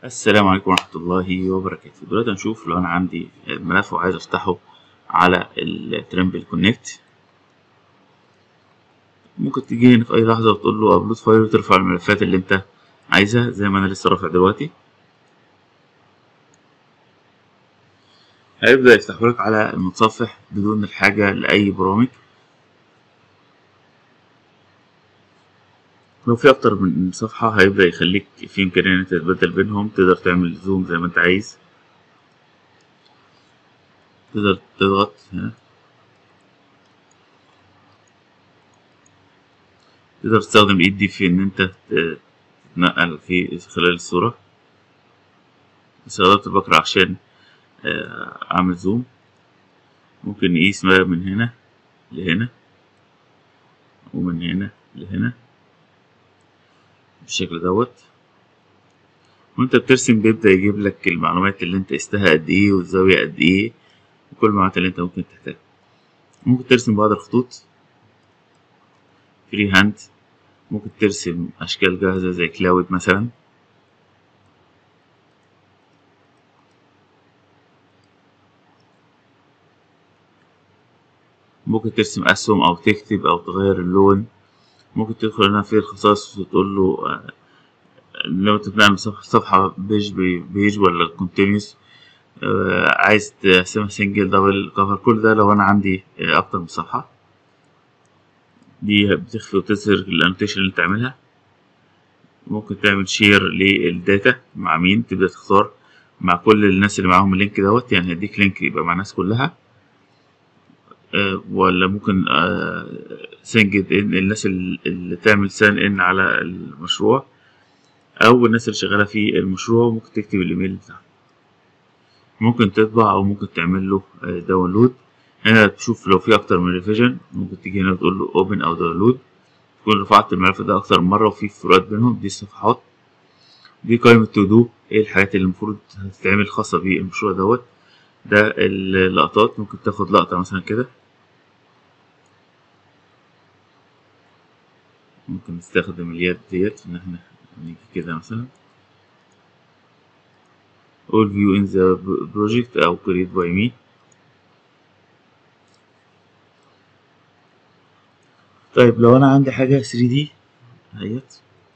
السلام عليكم ورحمة الله وبركاته دلوقتي هنشوف لو أنا عندي ملف وعايز أفتحه على الترمبل كونكت ممكن تيجي هنا في أي لحظة وتقول له أبلود فايل وترفع الملفات اللي أنت عايزها زي ما أنا لسه رافع دلوقتي هيبدأ يفتحهولك على المتصفح بدون الحاجة لأي برامج لو في أكتر من صفحة هيبدأ يخليك في إمكانية إن أنت تبدل بينهم تقدر تعمل زوم زي ما أنت عايز تقدر تضغط هنا تقدر تستخدم الإيد دي في إن أنت تتنقل في خلال الصورة استخدمت البكرة عشان أعمل زوم ممكن نقيس بقى من هنا لهنا ومن هنا لهنا بالشكل دوت وانت بترسم بيبدأ يجيب لك المعلومات اللي انت قستها قد ايه والزاوية قد ايه وكل المعلومات اللي انت ممكن تحتاجها ممكن ترسم بعض الخطوط فري هاند ممكن ترسم اشكال جاهزة زي كلاود مثلا ممكن ترسم اسهم او تكتب او تغير اللون ممكن تدخل هنا في الخصائص وتقول له لو انت بتعمل صفحة بيج بيج ولا كونتينيوس عايز تقسمها سنجل دبل كفر كل ده لو انا عندي اكتر من صفحة دي بتخفي وتظهر الانوتيشن اللي انت تعملها ممكن تعمل شير للداتا مع مين تبدأ تختار مع كل الناس اللي معاهم اللينك دوت يعني هديك لينك يبقى مع الناس كلها ولا ممكن سنجد ان الناس اللي تعمل سان ان على المشروع او الناس اللي شغاله في المشروع ممكن تكتب الايميل بتاعهم ممكن تطبع او ممكن تعمل له داونلود هنا تشوف لو في اكتر من ريفيجن ممكن تيجي هنا وتقول له اوبن او داونلود تكون رفعت الملف ده اكتر من مره وفي فروقات بينهم دي الصفحات دي قائمه تو دو ايه الحاجات اللي المفروض هتتعمل خاصه بالمشروع دوت ده اللقطات ممكن تاخد لقطه مثلا كده ممكن نستخدم اليد ديت ان احنا نيجي كده مثلا all view in the project او create by me طيب لو انا عندي حاجة 3D اهيت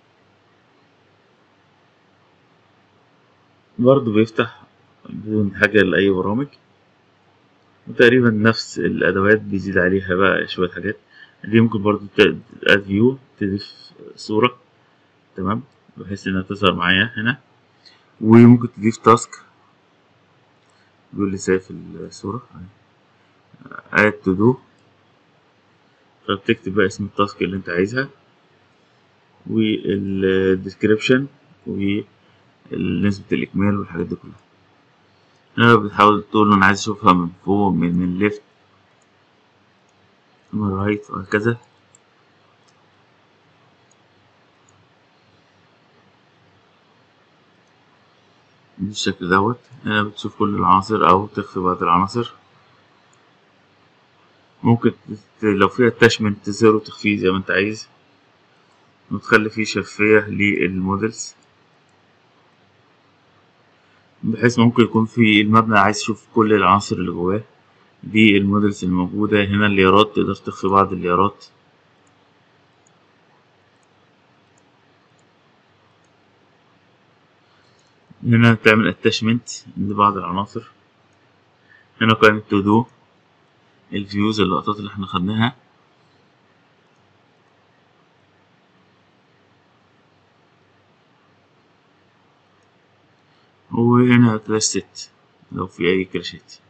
برضه بيفتح بدون حاجة لأي برامج وتقريبا نفس الأدوات بيزيد عليها بقى شوية حاجات دي ممكن برضو اد فيو تضيف صورة تمام بحيث انها تظهر معايا هنا وممكن تضيف تاسك بيقول لي سيف الصورة اد تو دو فبتكتب بقى اسم التاسك اللي انت عايزها والديسكريبشن ونسبة الإكمال والحاجات دي كلها هنا بتحاول تقول له أنا عايز أشوفها من فوق من الليفت من رايت وهكذا بالشكل دوت هنا بتشوف كل العناصر او تخفي بعض العناصر ممكن لو فيها اتاشمنت تظهره وتخفيه زي ما انت عايز وتخلي فيه شفافية للمودلز بحيث ممكن يكون في المبنى عايز تشوف كل العناصر اللي جواه دي المودلز الموجودة هنا الليارات تقدر تخفي بعض الليارات هنا تعمل اتاشمنت لبعض العناصر هنا قائمة تو دو الفيوز اللقطات اللي احنا خدناها وهنا كلاش ست لو في اي كلاشات